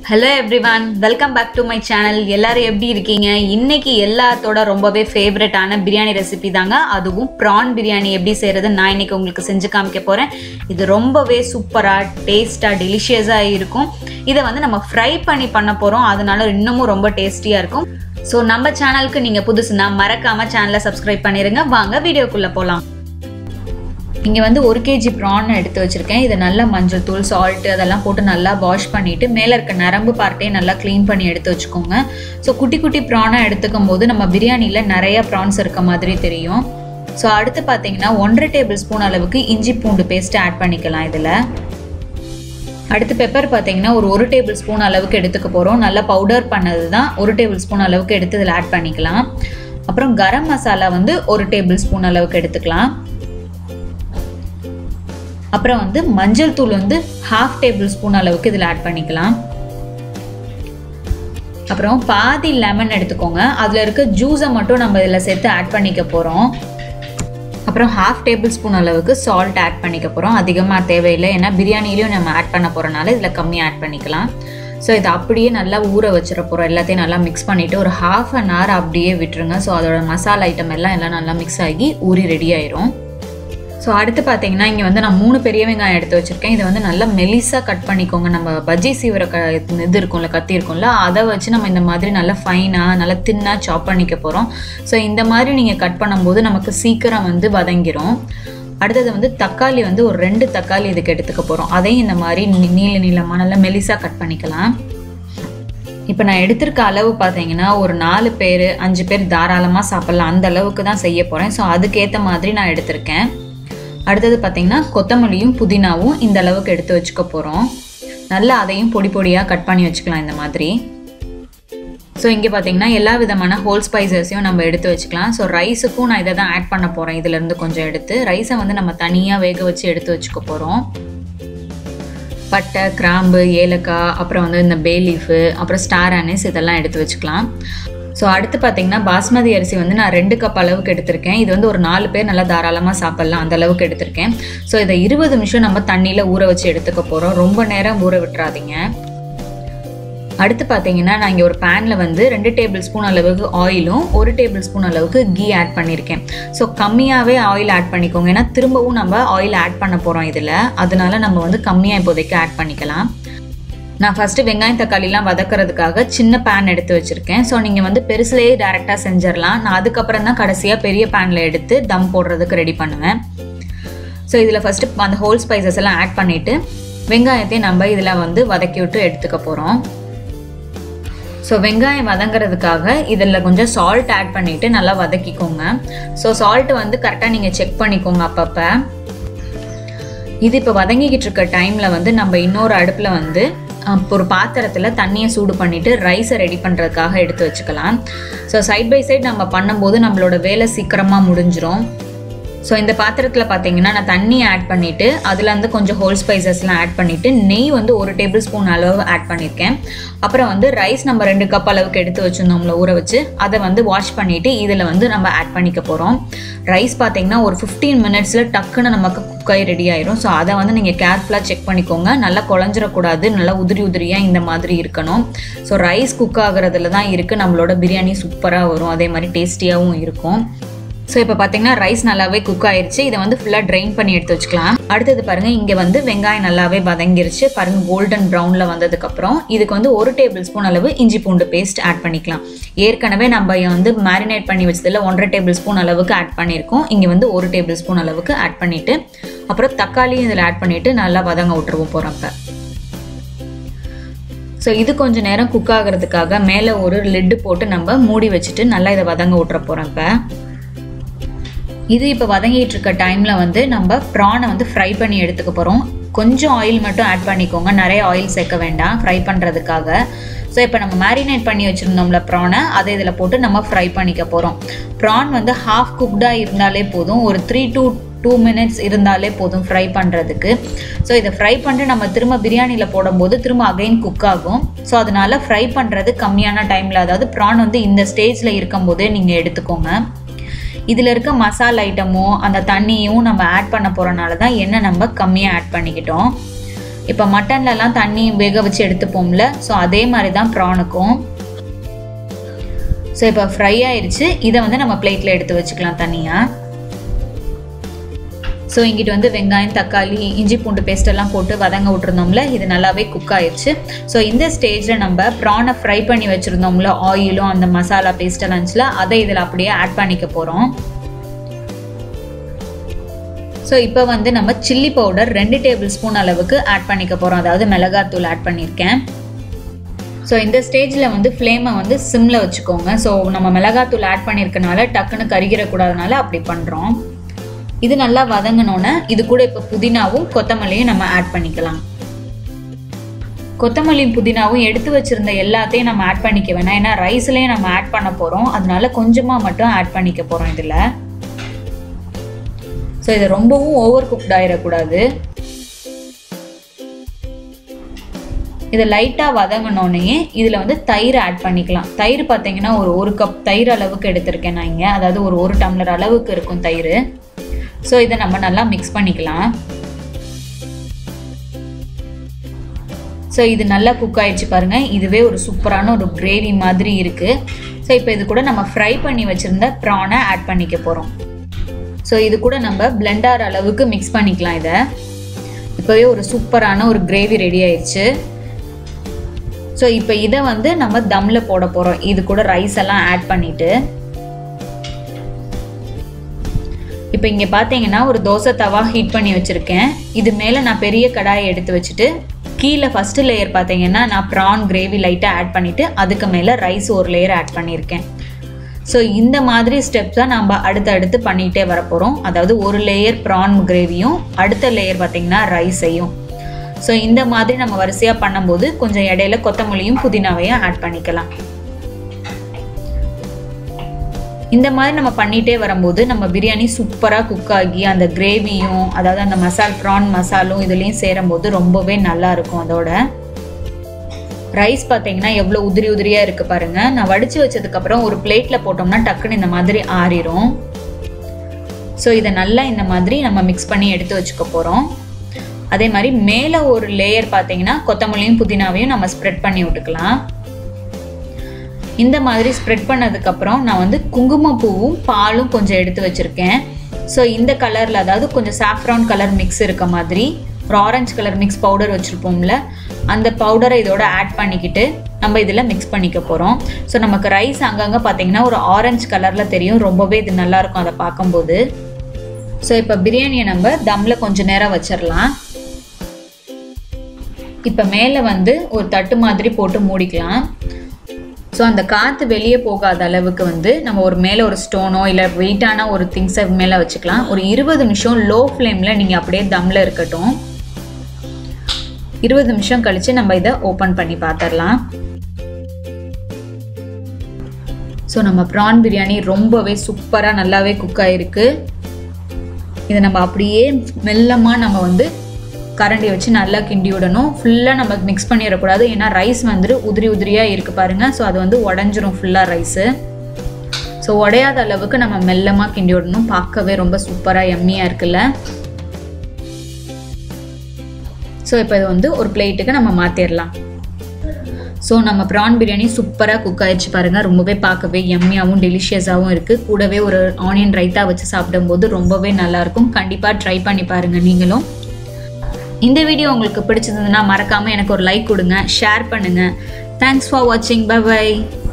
hello everyone welcome back to my channel எல்லாரும் எப்படி இருக்கீங்க இன்னைக்கு எல்லாத்தோட ரொம்பவே ஃபேவரட்டான பிரியாணி ரெசிபி தாங்க அதுவும் ப்ரான் பிரியாணி எப்படி செய்கிறது நான் இன்னைக்கு உங்களுக்கு செஞ்சு காமிக்க போகிறேன் இது ரொம்பவே சூப்பராக டேஸ்ட்டாக டெலிஷியஸாக இருக்கும் இதை வந்து நம்ம ஃப்ரை பண்ணி பண்ண போகிறோம் அதனால இன்னமும் ரொம்ப டேஸ்டியாக இருக்கும் ஸோ நம்ம சேனலுக்கு நீங்கள் புதுசுனா மறக்காமல் சேனலை சப்ஸ்கிரைப் பண்ணிடுங்க வாங்க வீடியோக்குள்ளே போகலாம் இங்கே வந்து ஒரு கேஜி ப்ரான் எடுத்து வச்சுருக்கேன் இதை நல்லா மஞ்சள் தூள் சால்ட்டு அதெல்லாம் போட்டு நல்லா வாஷ் பண்ணிவிட்டு மேலே இருக்க நரம்பு பார்ட்டையும் நல்லா க்ளீன் பண்ணி எடுத்து வச்சுக்கோங்க ஸோ குட்டி குட்டி ப்ரானாக எடுத்துக்கும் போது நம்ம பிரியாணியில் நிறைய ப்ரான்ஸ் இருக்க மாதிரி தெரியும் ஸோ அடுத்து பார்த்தீங்கன்னா ஒன்றரை டேபிள் ஸ்பூன் அளவுக்கு இஞ்சி பூண்டு பேஸ்ட் ஆட் பண்ணிக்கலாம் இதில் அடுத்து பெப்பர் பார்த்தீங்கன்னா ஒரு ஒரு டேபிள் ஸ்பூன் அளவுக்கு எடுத்துக்க போகிறோம் நல்லா பவுடர் பண்ணது தான் ஒரு டேபிள் ஸ்பூன் அளவுக்கு எடுத்து இதில் ஆட் பண்ணிக்கலாம் அப்புறம் கரம் மசாலா வந்து ஒரு டேபிள் ஸ்பூன் அளவுக்கு எடுத்துக்கலாம் அப்புறம் வந்து மஞ்சள் தூள் வந்து ஹாஃப் டேபிள் ஸ்பூன் அளவுக்கு இதில் ஆட் பண்ணிக்கலாம் அப்புறம் பாதி லெமன் எடுத்துக்கோங்க அதில் இருக்க ஜூஸை மட்டும் நம்ம இதில் சேர்த்து ஆட் பண்ணிக்க போகிறோம் அப்புறம் ஹாஃப் டேபிள் ஸ்பூன் அளவுக்கு சால்ட் ஆட் பண்ணிக்க போகிறோம் அதிகமாக தேவையில்லை ஏன்னா பிரியாணிலையும் நம்ம ஆட் பண்ண போகிறனால இதில் கம்மியாக ஆட் பண்ணிக்கலாம் ஸோ இதை அப்படியே நல்லா ஊற வச்சிட போகிறோம் எல்லாத்தையும் நல்லா மிக்ஸ் பண்ணிவிட்டு ஒரு ஹாஃப் அன் ஹவர் அப்படியே விட்டுருங்க ஸோ அதோட மசாலா ஐட்டம் எல்லாம் எல்லாம் நல்லா மிக்ஸ் ஆகி ஊறி ரெடி ஆயிரும் ஸோ அடுத்து பார்த்தீங்கன்னா இங்கே வந்து நான் மூணு பெரிய வெங்காயம் எடுத்து வச்சுருக்கேன் இதை வந்து நல்லா மெலிசாக கட் பண்ணிக்கோங்க நம்ம பஜ்ஜி சீவர க இது இருக்கும்ல கத்தி இருக்கும்ல அதை வச்சு நம்ம இந்த மாதிரி நல்லா ஃபைனாக நல்லா தின்னாக சாப் பண்ணிக்க போகிறோம் ஸோ இந்த மாதிரி நீங்கள் கட் பண்ணும்போது நமக்கு சீக்கிரம் வந்து வதங்கிரும் அடுத்தது வந்து தக்காளி வந்து ஒரு ரெண்டு தக்காளி இதுக்கு எடுத்துக்க போகிறோம் அதையும் இந்த மாதிரி நீள நீளமாக நல்லா மெலிசாக கட் பண்ணிக்கலாம் இப்போ நான் எடுத்திருக்க அளவு பார்த்தீங்கன்னா ஒரு நாலு பேர் அஞ்சு பேர் தாராளமாக சாப்பிட்லாம் அந்த அளவுக்கு தான் செய்ய போகிறேன் ஸோ அதுக்கேற்ற மாதிரி நான் எடுத்திருக்கேன் அடுத்தது பார்த்திங்கன்னா கொத்தமல்லியும் புதினாவும் இந்த அளவுக்கு எடுத்து வச்சுக்க போகிறோம் நல்லா அதையும் பொடி பொடியாக கட் பண்ணி வச்சுக்கலாம் இந்த மாதிரி ஸோ இங்கே பார்த்தீங்கன்னா எல்லா விதமான ஹோல் ஸ்பைசஸையும் நம்ம எடுத்து வச்சுக்கலாம் ஸோ ரைஸுக்கும் நான் இதை தான் ஆட் பண்ண போகிறேன் இதுலேருந்து கொஞ்சம் எடுத்து ரைஸை வந்து நம்ம தனியாக வேக வச்சு எடுத்து வச்சுக்க போகிறோம் பட்டை கிராம்பு ஏலக்காய் அப்புறம் வந்து இந்த பே லீஃபு அப்புறம் ஸ்டார் அனிஸ் இதெல்லாம் எடுத்து வச்சுக்கலாம் ஸோ அடுத்து பார்த்தீங்கன்னா பாஸ்மதி அரிசி வந்து நான் ரெண்டு கப் அளவுக்கு எடுத்திருக்கேன் இது வந்து ஒரு நாலு பேர் நல்லா தாராளமாக சாப்பிட்லாம் அந்த அளவுக்கு எடுத்திருக்கேன் ஸோ இதை இருபது நிமிஷம் நம்ம தண்ணியில் ஊற வச்சு எடுத்துக்க போகிறோம் ரொம்ப நேரம் ஊற விட்டுறாதீங்க அடுத்து பார்த்தீங்கன்னா நான் இங்கே ஒரு பேனில் வந்து ரெண்டு டேபிள் ஸ்பூன் அளவுக்கு ஆயிலும் ஒரு டேபிள் ஸ்பூன் அளவுக்கு கீ ஆட் பண்ணியிருக்கேன் ஸோ கம்மியாகவே ஆயில் ஆட் பண்ணிக்கோங்க ஏன்னா திரும்பவும் நம்ம ஆயில் ஆட் பண்ண போகிறோம் இதில் அதனால நம்ம வந்து கம்மியாக இப்போதைக்கு ஆட் பண்ணிக்கலாம் நான் ஃபஸ்ட்டு வெங்காயம் தக்காளிலாம் வதக்கிறதுக்காக சின்ன பேன் எடுத்து வச்சுருக்கேன் ஸோ நீங்கள் வந்து பெருசுலேயே டேரெக்டாக செஞ்சிடலாம் நான் அதுக்கப்புறம் தான் கடைசியாக பெரிய பேனில் எடுத்து தம் போடுறதுக்கு ரெடி பண்ணுவேன் ஸோ இதில் ஃபஸ்ட்டு அந்த ஹோல் ஸ்பைசஸ் எல்லாம் ஆட் பண்ணிவிட்டு வெங்காயத்தையும் நம்ம இதில் வந்து வதக்கி விட்டு எடுத்துக்க போகிறோம் ஸோ வெங்காயம் வதங்கிறதுக்காக இதில் கொஞ்சம் சால்ட் ஆட் பண்ணிவிட்டு நல்லா வதக்கிக்கோங்க ஸோ சால்ட் வந்து கரெக்டாக நீங்கள் செக் பண்ணிக்கோங்க அப்பப்போ இது இப்போ வதங்கிக்கிட்டு இருக்க டைமில் வந்து நம்ம இன்னொரு அடுப்பில் வந்து ஒரு பாத்திரத்தில் தண்ணியை சூடு பண்ணிவிட்டு ரைஸை ரெடி பண்ணுறதுக்காக எடுத்து வச்சுக்கலாம் ஸோ சைட் பை சைட் நம்ம பண்ணும்போது நம்மளோட வேலை சீக்கிரமாக முடிஞ்சிரும் ஸோ இந்த பாத்திரத்தில் பார்த்தீங்கன்னா நான் தண்ணி ஆட் பண்ணிவிட்டு அதில் வந்து கொஞ்சம் ஹோல் ஸ்பைசஸ்லாம் ஆட் பண்ணிவிட்டு நெய் வந்து ஒரு டேபிள் ஸ்பூன் அளவு ஆட் பண்ணியிருக்கேன் அப்புறம் வந்து ரைஸ் நம்ம ரெண்டு கப் அளவுக்கு எடுத்து வச்சுருந்தோம்ல ஊற வச்சு அதை வந்து வாஷ் பண்ணிவிட்டு இதில் வந்து நம்ம ஆட் பண்ணிக்க போகிறோம் ரைஸ் பார்த்தீங்கன்னா ஒரு ஃபிஃப்டீன் மினிட்ஸில் டக்குன்னு நமக்கு குக்காய் ரெடி ஆயிரும் ஸோ அதை வந்து நீங்கள் கேர்ஃபுல்லாக செக் பண்ணிக்கோங்க நல்லா குழஞ்சிடக்கூடாது நல்லா உதிரி உதிரியாக இந்த மாதிரி இருக்கணும் ஸோ ரைஸ் குக் ஆகுறதுல தான் இருக்குது நம்மளோட பிரியாணி சூப்பராக வரும் அதே மாதிரி டேஸ்டியாகவும் இருக்கும் ஸோ இப்போ பார்த்தீங்கன்னா ரைஸ் நல்லாவே குக் ஆயிருச்சு இதை வந்து ஃபுல்லாக ட்ரைன் பண்ணி எடுத்து வச்சுக்கலாம் அடுத்தது பாருங்கள் இங்கே வந்து வெங்காயம் நல்லாவே வதங்கிருச்சு பாருங்கள் கோல்டன் ப்ரௌனில் வந்ததுக்கப்புறம் இதுக்கு வந்து ஒரு டேபிள் ஸ்பூன் அளவு இஞ்சி பூண்டு பேஸ்ட் ஆட் பண்ணிக்கலாம் ஏற்கனவே நம்ம வந்து மேரினேட் பண்ணி வச்சதில் ஒன்றரை டேபிள் ஸ்பூன் அளவுக்கு ஆட் பண்ணியிருக்கோம் இங்கே வந்து ஒரு டேபிள் ஸ்பூன் அளவுக்கு ஆட் பண்ணிவிட்டு அப்புறம் தக்காளியும் இதில் ஆட் பண்ணிவிட்டு நல்லா வதங்க விட்டுருவோம் போகிறப்ப ஸோ இது கொஞ்சம் நேரம் குக் ஆகிறதுக்காக மேலே ஒரு லிட்டு போட்டு நம்ம மூடி வச்சுட்டு நல்லா இதை வதங்க விட்டுற போகிறோம் இப்போ இது இப்போ வதங்கிட்டு இருக்க டைமில் வந்து நம்ம ப்ரானை வந்து ஃப்ரை பண்ணி எடுத்துக்க போகிறோம் கொஞ்சம் ஆயில் மட்டும் ஆட் பண்ணிக்கோங்க நிறைய ஆயில் சேர்க்க வேண்டாம் ஃப்ரை பண்ணுறதுக்காக ஸோ இப்போ நம்ம மேரினேட் பண்ணி வச்சுருந்தோம்ல ப்ரானை அதை இதில் போட்டு நம்ம ஃப்ரை பண்ணிக்க போகிறோம் ப்ரான் வந்து ஹாஃப் குக்டாக இருந்தாலே போதும் ஒரு த்ரீ டூ டூ மினிட்ஸ் இருந்தாலே போதும் ஃப்ரை பண்ணுறதுக்கு ஸோ இதை ஃப்ரை பண்ணிட்டு நம்ம திரும்ப பிரியாணியில் போடும்போது திரும்ப அகைன் குக் ஆகும் ஸோ அதனால ஃப்ரை பண்ணுறது கம்மியான டைமில் அதாவது ப்ரான் வந்து இந்த ஸ்டேஜில் இருக்கும்போதே நீங்கள் எடுத்துக்கோங்க இதில் இருக்க மசாலா ஐட்டமும் அந்த தண்ணியும் நம்ம ஆட் பண்ண போகிறனால தான் எண்ணெய் நம்ம கம்மியாக ஆட் பண்ணிக்கிட்டோம் இப்போ மட்டன்லலாம் தண்ணி வேக வச்சு எடுத்துப்போம்ல ஸோ அதே மாதிரி தான் ப்ரானுக்கும் ஸோ இப்போ ஃப்ரை ஆயிடுச்சு இதை வந்து நம்ம பிளேட்டில் எடுத்து வச்சுக்கலாம் தனியாக ஸோ இங்கிட்டு வந்து வெங்காயம் தக்காளி இஞ்சி பூண்டு பேஸ்ட் எல்லாம் போட்டு வதங்க விட்டுருந்தோம்ல இது நல்லாவே குக் ஆயிடுச்சு ஸோ இந்த ஸ்டேஜில் நம்ம ப்ரானை ஃப்ரை பண்ணி வச்சுருந்தோம்ல ஆயிலும் அந்த மசாலா பேஸ்ட் எல்லாம் இருந்துச்சுல அதை இதில் அப்படியே ஆட் பண்ணிக்க போகிறோம் ஸோ இப்போ வந்து நம்ம சில்லி பவுடர் ரெண்டு டேபிள் ஸ்பூன் அளவுக்கு ஆட் பண்ணிக்க போகிறோம் அதாவது மிளகாத்தூள் ஆட் பண்ணியிருக்கேன் ஸோ இந்த ஸ்டேஜில் வந்து ஃப்ளேமை வந்து சிம்மில் வச்சுக்கோங்க ஸோ நம்ம மிளகாத்தூள் ஆட் பண்ணியிருக்கனால டக்குன்னு கருகிடக்கூடாதனால அப்படி பண்ணுறோம் இது நல்லா வதங்கினோன்னே இது கூட இப்போ புதினாவும் கொத்தமல்லியும் நம்ம ஆட் பண்ணிக்கலாம் கொத்தமல்லியும் புதினாவும் எடுத்து வச்சிருந்த எல்லாத்தையும் நம்ம ஆட் பண்ணிக்க வேணாம் ஏன்னா ரைஸ்லேயும் நம்ம ஆட் பண்ண போகிறோம் அதனால கொஞ்சமாக மட்டும் ஆட் பண்ணிக்க போகிறோம் இதில் ஸோ இது ரொம்பவும் ஓவர் குக்ட் ஆயிடக்கூடாது இதை லைட்டாக வதங்கினோடனே இதில் வந்து தயிர் ஆட் பண்ணிக்கலாம் தயிர் பார்த்தீங்கன்னா ஒரு ஒரு கப் தயிர் அளவுக்கு எடுத்திருக்கேன் நான் இங்கே அதாவது ஒரு ஒரு டம்ளர் அளவுக்கு இருக்கும் தயிர் ஸோ இதை நம்ம நல்லா மிக்ஸ் பண்ணிக்கலாம் ஸோ இது நல்லா குக் ஆயிடுச்சு பாருங்கள் இதுவே ஒரு சூப்பரான ஒரு கிரேவி மாதிரி இருக்குது ஸோ இப்போ இது கூட நம்ம ஃப்ரை பண்ணி வச்சுருந்த ப்ரானை ஆட் பண்ணிக்க போகிறோம் ஸோ இது கூட நம்ம பிளெண்டார் அளவுக்கு மிக்ஸ் பண்ணிக்கலாம் இதை இப்போவே ஒரு சூப்பரான ஒரு கிரேவி ரெடி ஆயிடுச்சு ஸோ இப்போ இதை வந்து நம்ம தம்மில் போட போகிறோம் இது கூட ரைஸ் எல்லாம் ஆட் பண்ணிவிட்டு இப்போ இங்கே பார்த்தீங்கன்னா ஒரு தோசை தவா ஹீட் பண்ணி வச்சுருக்கேன் இது மேலே நான் பெரிய கடாயை எடுத்து வச்சுட்டு கீழே ஃபஸ்ட்டு லேயர் பார்த்தீங்கன்னா நான் ப்ரான் கிரேவி லைட்டாக ஆட் பண்ணிவிட்டு அதுக்கு மேலே ரைஸ் ஒரு லேயர் ஆட் பண்ணியிருக்கேன் ஸோ இந்த மாதிரி ஸ்டெப்ஸ் தான் நம்ம அடுத்தடுத்து பண்ணிகிட்டே வரப்போகிறோம் அதாவது ஒரு லேயர் ப்ரான் கிரேவியும் அடுத்த லேயர் பார்த்திங்கன்னா ரைஸையும் ஸோ இந்த மாதிரி நம்ம வரிசையாக பண்ணும்போது கொஞ்சம் இடையில கொத்தமல்லியும் புதினாவையும் ஆட் பண்ணிக்கலாம் இந்த மாதிரி நம்ம பண்ணிகிட்டே வரும்போது நம்ம பிரியாணி சூப்பராக குக் ஆகி அந்த கிரேவியும் அதாவது அந்த மசால் ப்ரான் மசாலும் இதுலேயும் சேரும்போது ரொம்பவே நல்லா இருக்கும் அதோட ரைஸ் பார்த்தீங்கன்னா எவ்வளோ உதிரி உதிரியாக இருக்குது பாருங்கள் நான் வடித்து வச்சதுக்கப்புறம் ஒரு பிளேட்டில் போட்டோம்னா டக்குன்னு இந்த மாதிரி ஆறிடும் ஸோ இதை நல்லா இந்த மாதிரி நம்ம மிக்ஸ் பண்ணி எடுத்து வச்சுக்க போகிறோம் அதே மாதிரி மேலே ஒரு லேயர் பார்த்தீங்கன்னா கொத்தமல்லியும் புதினாவையும் நம்ம ஸ்ப்ரெட் பண்ணி விட்டுக்கலாம் இந்த மாதிரி ஸ்ப்ரெட் பண்ணதுக்கப்புறம் நான் வந்து குங்குமப்பூவும் பாலும் கொஞ்சம் எடுத்து வச்சுருக்கேன் ஸோ இந்த கலரில் அதாவது கொஞ்சம் சாஃப்ரான் கலர் மிக்ஸ் இருக்க மாதிரி ஒரு ஆரஞ்சு கலர் மிக்ஸ் பவுடர் வச்சுருப்போம்ல அந்த பவுடரை இதோட ஆட் பண்ணிக்கிட்டு நம்ம இதில் மிக்ஸ் பண்ணிக்க போகிறோம் ஸோ நமக்கு ரைஸ் அங்கங்கே பார்த்தீங்கன்னா ஒரு ஆரஞ்சு கலரில் தெரியும் ரொம்பவே இது நல்லாயிருக்கும் அதை பார்க்கும்போது ஸோ இப்போ பிரியாணியை நம்ம தம்மில் கொஞ்சம் நேரம் வச்சிடலாம் இப்போ மேலே வந்து ஒரு தட்டு மாதிரி போட்டு மூடிக்கலாம் ஸோ அந்த காற்று வெளியே போகாத அளவுக்கு வந்து நம்ம ஒரு மேலே ஒரு ஸ்டோனோ இல்லை வெயிட்டான ஒரு திங்ஸை மேலே வச்சுக்கலாம் ஒரு இருபது நிமிஷம் லோ ஃப்ளேமில் நீங்கள் அப்படியே தம்மில் இருக்கட்டும் இருபது நிமிஷம் கழித்து நம்ம இதை ஓப்பன் பண்ணி பார்த்துடலாம் ஸோ நம்ம ப்ரான் பிரியாணி ரொம்பவே சூப்பராக நல்லாவே குக் ஆகிருக்கு இதை நம்ம அப்படியே மெல்லமாக நம்ம வந்து கரண்டி வச்சு நல்லா கிண்டி விடணும் ஃபுல்லாக நம்ம மிக்ஸ் பண்ணிடக்கூடாது ஏன்னா ரைஸ் வந்துட்டு உதிரி உதிரியாக இருக்குது பாருங்கள் ஸோ அது வந்து உடஞ்சிரும் ஃபுல்லாக ரைஸு ஸோ உடையாத அளவுக்கு நம்ம மெல்லமாக கிண்டி விடணும் பார்க்கவே ரொம்ப சூப்பராக எம்மியாக இருக்குல்ல ஸோ இப்போ இது வந்து ஒரு பிளேட்டுக்கு நம்ம மாற்றிடலாம் ஸோ நம்ம ப்ரான் பிரியாணி சூப்பராக குக் ஆயிடுச்சு பாருங்கள் ரொம்பவே பார்க்கவே எம்மியாகவும் டெலிஷியஸாகவும் இருக்குது கூடவே ஒரு ஆனியன் ரைத்தா வச்சு சாப்பிடும்போது ரொம்பவே நல்லாயிருக்கும் கண்டிப்பாக ட்ரை பண்ணி பாருங்கள் நீங்களும் இந்த வீடியோ உங்களுக்கு பிடிச்சிருந்ததுன்னா மறக்காமல் எனக்கு ஒரு லைக் கொடுங்க ஷேர் பண்ணுங்கள் தேங்க்ஸ் ஃபார் வாட்சிங் பை பை